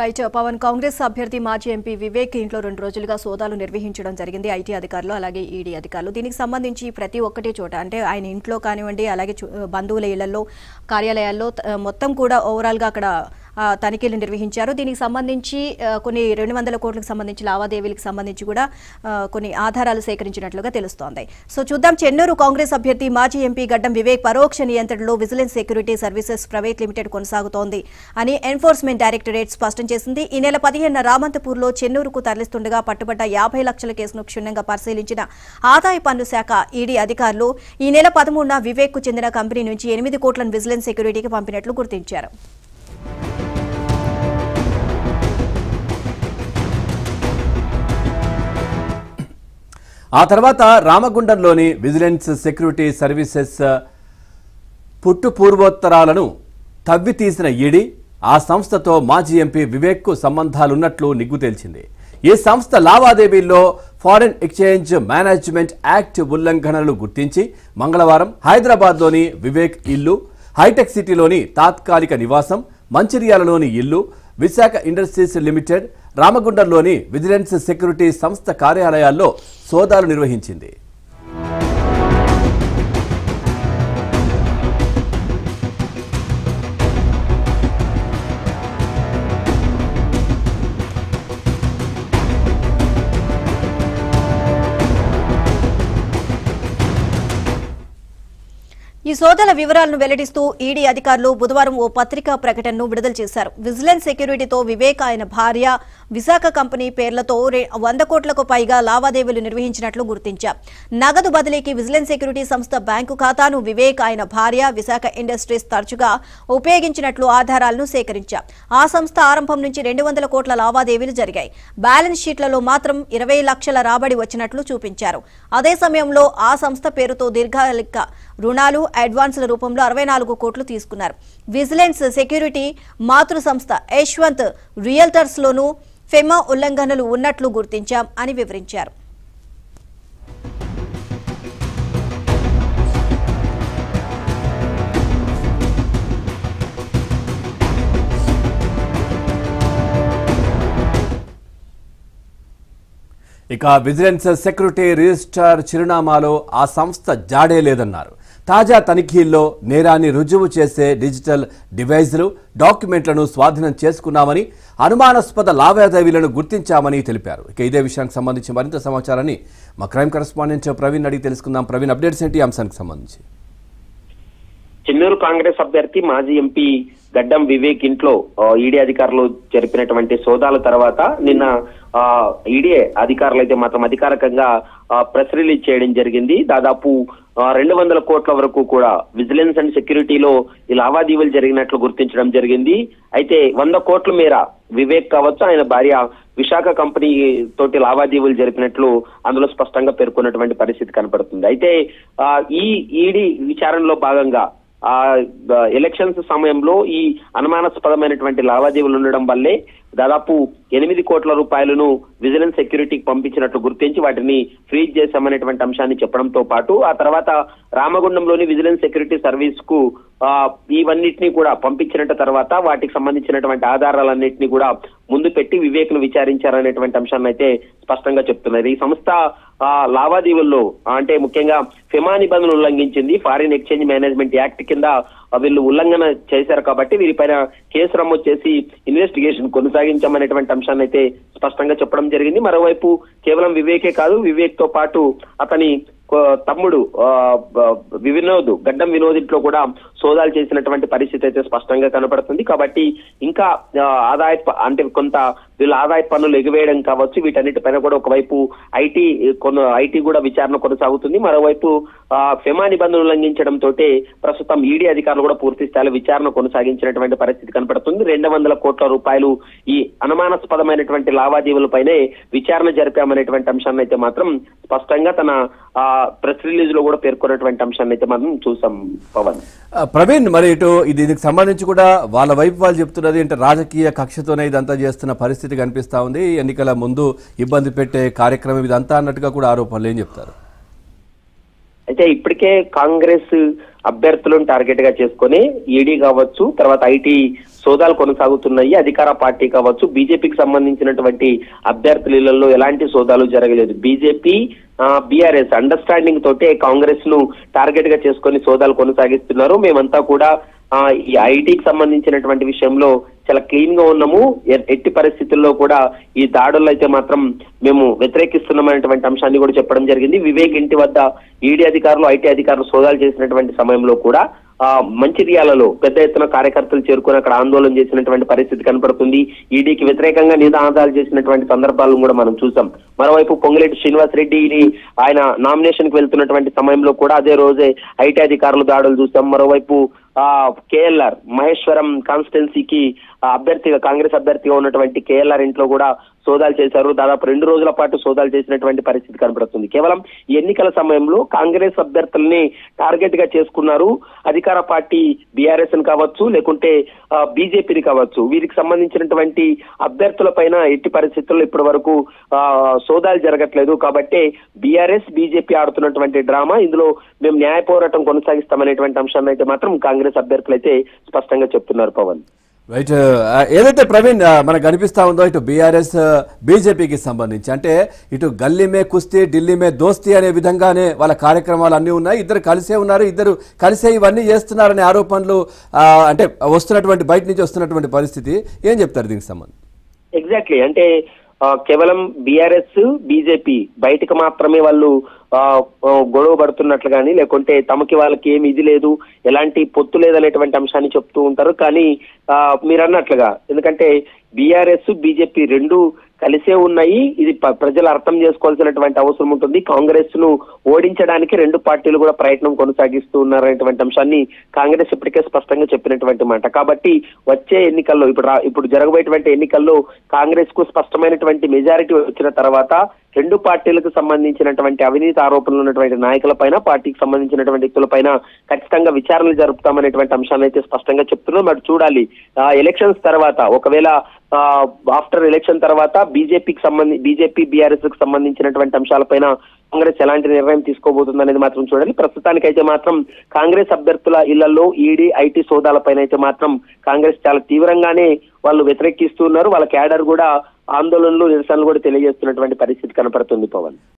right Pawan Congress అభ్యర్థి మాజీ MP Vivek ఇంట్లో రెండు రోజులుగా సోదాలు నిర్వహించడం జరిగింది ఐటీ అధికారులు అలాగే ఈడీ అధికారులు దీనికి సంబంధించి ప్రతి ఒక్కటి చోట అంటే ఆయన ఇంట్లో కానివ్వండి అలాగే చు- బంధువుల ఇళ్లలో కార్యాలయాల్లో త- మొత్తం కూడా ఓవరాల్ గా అక్కడ ఆ, తనిఖీలు నిర్వహించారు దీనికి సంబంధించి ఆ, కొన్ని రెండు వందల కోట్లకు సంబంధించి లావాదేవీలకు సంబంధించి కూడా ఆ, కొన్ని ఆధారాలు సేకరించినట్లుగా తెలుస్తోంది సో చూద్దాం చెన్నూరు కాంగ్రెస్ అభ్యర్థి మాజీ ఎంపీ గడ్డం వివేక్ పరోక్ష నియంత్రణలో vigilance security services private limited కొనసాగుతోంది అని ఎన్ఫోర్స్మెంట్ డైరెక్టరేట్ స్పష్టం చేసింది ఈ నెల పదిహేను రామంతపూర్లో చెన్నూరుకు తరలిస్తుండగా పట్టుబడ్డ యాభై లక్షల కేసును క్షుణ్ణంగా పరిశీలించిన ఆదాయ పన్ను శాఖ ఈడీ అధికారులు ఈ నెల పదమూడున వివేక్ కు చెందిన కంపెనీ నుంచి ఎనిమిది కోట్లను విజిలెన్స్ సెక్యూరిటీకి పంపినట్లు గుర్తించారు ఆ తర్వాత రామగుండంలోని విజిలెన్స్ సెక్యూరిటీ సర్వీసెస్ పుట్టు పూర్వోత్తరాలను తవ్వి తీసిన ఈడీ ఆ సంస్థతో మాజీ ఎంపీ వివేక్కు సంబంధాలున్నట్లు నిగ్గు తేల్చింది ఈ సంస్థ లావాదేవీల్లో ఫారిన్ ఎక్స్చేంజ్ మేనేజ్మెంట్ యాక్ట్ ఉల్లంఘనలు గుర్తించి మంగళవారం హైదరాబాద్లోని వివేక్ ఇల్లు హైటెక్ సిటీలోని తాత్కాలిక నివాసం మంచిర్యాలలోని ఇల్లు విశాఖ ఇండస్ట్రీస్ లిమిటెడ్ రామగుండంలోని విజిలెన్స్ సెక్యూరిటీ సంస్థ కార్యాలయాల్లో సోదాలు నిర్వహించింది ఈ సోదాల వివరాలను వెల్లడిస్తూ ఈడీ అధికారులు బుధవారం ఓ పత్రికా ప్రకటనను విడుదల చేశారు విజిలెన్స్ సెక్యూరిటీతో వివేక్ ఆయన భార్య విశాఖ కంపెనీ పేర్లతో రె- వంద కోట్లకు పైగా లావాదేవీలు నిర్వహించినట్లు గుర్తించారు నగదు బదిలీకి విజిలెన్స్ సెక్యూరిటీ సంస్థ బ్యాంకు ఖాతాను వివేక్ ఆయన భార్య విశాఖ ఇండస్ట్రీస్ తరచుగా ఉపయోగించినట్లు ఆధారాలను సేకరించారు ఆ సంస్థ ఆరంభం నుంచి రెండు వందల కోట్ల లావాదేవీలు జరిగాయి బ్యాలెన్స్ షీట్లలో మాత్రం ఇరవై లక్షల రాబడి వచ్చినట్లు చూపించారు అదే సమయంలో ఆ సంస్థ పేరుతో దీర్ఘకాలిక రుణాలు అడ్వాన్సుల రూపంలో అరవై నాలుగు కోట్లు తీసుకున్నారు విజిలెన్స్ సెక్యూరిటీ మాతృ సంస్థ యశ్వంత్ రియల్టర్స్ లోనూ ఫెమా ఉల్లంఘనలు ఉన్నట్లు గుర్తించాం అని వివరించారు ఇక విజిలెన్స్ సెక్యూరిటీ రిజిస్ట్రార్ చిరునామాలో ఆ సంస్థ జాడే లేదన్నారు తాజా తనిఖీల్లో నేరాన్ని రుజువు చేసే డిజిటల్ డివైజ్లు డాక్యుమెంట్లను స్వాధీనం చేసుకున్నామని అనుమానాస్పద లావాదేవీలను గుర్తించామని తెలిపారు ఇక ఇదే విషయానికి సంబంధించి మరింత సమాచారాన్ని మా క్రైమ్ కరెస్పాండెంట్ ప్రవీణ్ అడిగి తెలుసుకుందాం ప్రవీణ్ అప్డేట్స్ ఏంటి ఈ అంశానికి సంబంధించి చెన్నూరు కాంగ్రెస్ అభ్యర్థి మాజీ ఎంపీ గడ్డం వివేక్ ఇంట్లో ఆ, ఈడీ అధికారులు జరిపినటువంటి సోదాల తర్వాత నిన్న ఆ, ఈడీ అధికారులు అయితే మాత్రం అధికారికంగా ఆ, ప్రెస్ రిలీజ్ చేయడం జరిగింది దాదాపు ఆ, రెండు వందల కోట్ల వరకు కూడా విజిలెన్స్ అండ్ సెక్యూరిటీలో ఈ లావాదేవీలు జరిగినట్లు గుర్తించడం జరిగింది అయితే వంద కోట్ల మేర వివేక్ కావచ్చు ఆయన భార్య విశాఖ కంపెనీ తోటి లావాదేవీలు జరిపినట్లు అందులో స్పష్టంగా పేర్కొన్నటువంటి పరిస్థితి కనపడుతుంది అయితే ఆ, ఈ ఈడీ విచారణలో భాగంగా ఆ ద- ఎలక్షన్స్ సమయంలో ఈ అనుమానాస్పదమైనటువంటి లావాదేవీలు ఉండడం వల్లే దాదాపు ఎనిమిది కోట్ల రూపాయలను విజిలెన్స్ సెక్యూరిటీకి పంపించినట్లు గుర్తించి వాటిని ఫ్రీజ్ చేశామనేటువంటి అంశాన్ని చెప్పడంతో పాటు ఆ తర్వాత రామగుండంలోని విజిలెన్స్ సెక్యూరిటీ సర్వీస్ కు ఆ, ఇవన్నిటిని కూడా పంపించిన తర్వాత వాటికి సంబంధించినటువంటి ఆధారాలన్నింటినీ కూడా ముందు పెట్టి వివేక్ ను విచారించారనేటువంటి అంశాన్ని అయితే స్పష్టంగా చెప్తున్నారు ఈ సంస్థ ఆ, లావాదేవీల్లో అంటే ముఖ్యంగా ఫిమా నిబంధనలు ఉల్లంఘించింది ఫారిన్ ఎక్స్చేంజ్ మేనేజ్మెంట్ యాక్ట్ కింద ఆ, వీళ్ళు ఉల్లంఘన చేశారు కాబట్టి వీరిపైన కేసు నమోదు చేసి ఇన్వెస్టిగేషన్ కొనసాగించామనేటువంటి అంశాన్ని అయితే స్పష్టంగా చెప్పడం జరిగింది మరోవైపు కేవలం వివేకే కాదు వివేక్ తో పాటు అతని కో- తమ్ముడు ఆ, బ- వినోద్ గడ్డం వినోద్ ఇంట్లో కూడా సోదాలు చేసినటువంటి పరిస్థితి అయితే స్పష్టంగా కనపడుతుంది కాబట్టి ఇంకా ఆ, ఆదాయ ప- అంటే కొంత వీళ్ళ ఆదాయ పన్నులు ఎగివేయడం కావచ్చు వీటన్నిటిపైన కూడా ఒకవైపు ఐటీ కొన ఐటీ కూడా విచారణ కొనసాగుతుంది మరోవైపు ఆ, ఫెమా నిబంధనలు ఉల్లంఘించడం తోటే ప్రస్తుతం ఈడీ అధికారులు కూడా పూర్తి స్థాయిలో విచారణ కొనసాగించినటువంటి పరిస్థితి కనపడుతుంది రెండు వందల కోట్ల రూపాయలు ఈ అనుమానాస్పదమైనటువంటి లావాదేవీలపైనే విచారణ జరిపామనేటువంటి అంశాన్ని అయితే మాత్రం స్పష్టంగా తన ఆ ప్రెస్ రిలీజ్ లో కూడా పేర్కొన్నటువంటి అంశాన్ని అయితే మనం చూసాం పవన్ ఆ, ప్రవీణ్ మరి ఇటు ఇది దీనికి సంబంధించి కూడా వాళ్ళ వైపు వాళ్ళు చెప్తున్నది అంటే రాజకీయ కక్షతోనే ఇదంతా చేస్తున్న పరిస్థితి కనిపిస్తా ఉంది ఎన్నికల ముందు ఇబ్బంది పెట్టే కార్యక్రమం ఇదంతా అన్నట్టుగా కూడా ఆరోపణలు ఏం చెప్తారు అయితే ఇప్పటికే కాంగ్రెస్ అభ్యర్థులను టార్గెట్ గా చేసుకొని ఈడీ కావచ్చు తర్వాత ఐటీ సోదాలు కొనసాగుతున్నాయి అధికార పార్టీ కావచ్చు బీజేపీకి సంబంధించినటువంటి అభ్యర్థులలో ఎలాంటి సోదాలు జరగలేదు బీజేపీ బీఆర్ఎస్ అండర్స్టాండింగ్ తోటే కాంగ్రెస్ ను టార్గెట్ గా చేసుకొని సోదాలు కొనసాగిస్తున్నారు మేమంతా కూడా ఆ, ఈ ఐటీకి సంబంధించినటువంటి విషయంలో చాలా క్లీన్ గా ఉన్నాము ఎ- ఎట్టి పరిస్థితుల్లో కూడా ఈ దాడుల్లో అయితే మాత్రం మేము వ్యతిరేకిస్తున్నామనేటువంటి అంశాన్ని కూడా చెప్పడం జరిగింది వివేక్ ఇంటి వద్ద ఈడీ అధికారులు ఐటీ అధికారులు సోదాలు చేసినటువంటి సమయంలో కూడా ఆ మంచిర్యాలలో పెద్ద ఎత్తున కార్యకర్తలు చేరుకుని అక్కడ ఆందోళన చేసినటువంటి పరిస్థితి కనపడుతుంది ఈడీకి వ్యతిరేకంగా నినాదాలు చేసినటువంటి సందర్భాలను కూడా మనం చూసాం మరోవైపు పొంగులేటి శ్రీనివాస్ రెడ్డిని ఆయన నామినేషన్ కి వెళ్తున్నటువంటి సమయంలో కూడా అదే రోజే ఐటీ అధికారులు దాడులు చూసాం మరోవైపు ఆ కేఎల్ఆర్ మహేశ్వరం కాన్స్టిట్యున్సీకి అభ్యర్థిగా కాంగ్రెస్ అభ్యర్థిగా ఉన్నటువంటి కేఎల్ఆర్ ఇంట్లో కూడా సోదాలు చేశారు దాదాపు రెండు రోజుల పాటు సోదాలు చేసినటువంటి పరిస్థితి కనబడుతుంది కేవలం ఈ ఎన్నికల సమయంలో కాంగ్రెస్ అభ్యర్థుల్ని టార్గెట్ గా చేసుకున్నారు అధికార పార్టీ బీఆర్ఎస్ ని కావచ్చు లేకుంటే బీజేపీని కావచ్చు వీరికి సంబంధించినటువంటి అభ్యర్థుల పైన ఎట్టి పరిస్థితుల్లో ఇప్పటి వరకు ఆ, సోదాలు జరగట్లేదు కాబట్టి బీఆర్ఎస్ బీజేపీ ఆడుతున్నటువంటి డ్రామా ఇందులో మేము న్యాయ పోరాటం కొనసాగిస్తామనేటువంటి అంశాన్ని అయితే మాత్రం కాంగ్రెస్ అభ్యర్థులు అయితే స్పష్టంగా చెప్తున్నారు పవన్ రైట్ ఆ, ఏదైతే ప్రవీణ్ ఆ, మనకు అనిపిస్తా ఉందో ఇటు బీఆర్ఎస్ బీజేపీకి సంబంధించి అంటే ఇటు గల్లీ మే కుస్తీ ఢిల్లీ మే దోస్తీ అనే విధంగానే వాళ్ళ కార్యక్రమాలు అన్నీ ఉన్నాయి ఇద్దరు కలిసే ఉన్నారు ఇద్దరు కలిసే ఇవన్నీ చేస్తున్నారనే ఆరోపణలు ఆ, అంటే వస్తున్నటువంటి బయట నుంచి వస్తున్నటువంటి పరిస్థితి ఏం చెప్తారు దీనికి సంబంధించి ఎగ్జాక్ట్లీ అంటే ఆ, కేవలం బీఆర్ఎస్ బీజేపీ బయటకు మాత్రమే వాళ్ళు ఆ, ఆ, గొడవ పడుతున్నట్లు కానీ లేకుంటే తమకి వాళ్ళకి ఏమి ఇది లేదు ఎలాంటి పొత్తు లేదనేటువంటి అంశాన్ని చెప్తూ ఉంటారు కానీ ఆ, మీరు అన్నట్లుగా ఎందుకంటే బీఆర్ఎస్ బీజేపీ రెండు కలిసే ఉన్నాయి ఇది ప- ప్రజలు అర్థం చేసుకోవాల్సినటువంటి అవసరం ఉంటుంది కాంగ్రెస్ ను ఓడించడానికి రెండు పార్టీలు కూడా ప్రయత్నం కొనసాగిస్తూ ఉన్నారనేటువంటి అంశాన్ని కాంగ్రెస్ ఇప్పటికే స్పష్టంగా చెప్పినటువంటి మాట కాబట్టి వచ్చే ఎన్నికల్లో ఇప్పుడు రా- ఇప్పుడు జరగబోయేటువంటి ఎన్నికల్లో కాంగ్రెస్ కు స్పష్టమైనటువంటి మెజారిటీ వచ్చిన తర్వాత రెండు పార్టీలకు సంబంధించినటువంటి అవినీతి ఆరోపణలు ఉన్నటువంటి నాయకుల పైన పార్టీకి సంబంధించినటువంటి వ్యక్తుల పైన ఖచ్చితంగా విచారణలు జరుపుతామనేటువంటి అంశాన్ని అయితే స్పష్టంగా చెప్తున్నాం మరి చూడాలి ఆ, ఎలక్షన్స్ తర్వాత ఒకవేళ ఆఫ్టర్ ఎలక్షన్ తర్వాత బీజేపీకి సంబంధించి బీజేపీ బీఆర్ఎస్ కు సంబంధించినటువంటి అంశాలపైన కాంగ్రెస్ ఎలాంటి నిర్ణయం తీసుకోబోతుంది అనేది మాత్రం చూడాలి ప్రస్తుతానికైతే మాత్రం కాంగ్రెస్ అభ్యర్థుల ఇళ్లలో ఈడీ ఐటీ సోదాలపైన అయితే మాత్రం కాంగ్రెస్ చాలా తీవ్రంగానే వాళ్ళు వ్యతిరేకిస్తున్నారు వాళ్ళ క్యాడర్ కూడా ఆందోళనలు నిరసనలు కూడా తెలియజేస్తున్నటువంటి పరిస్థితి కనపడుతుంది పవన్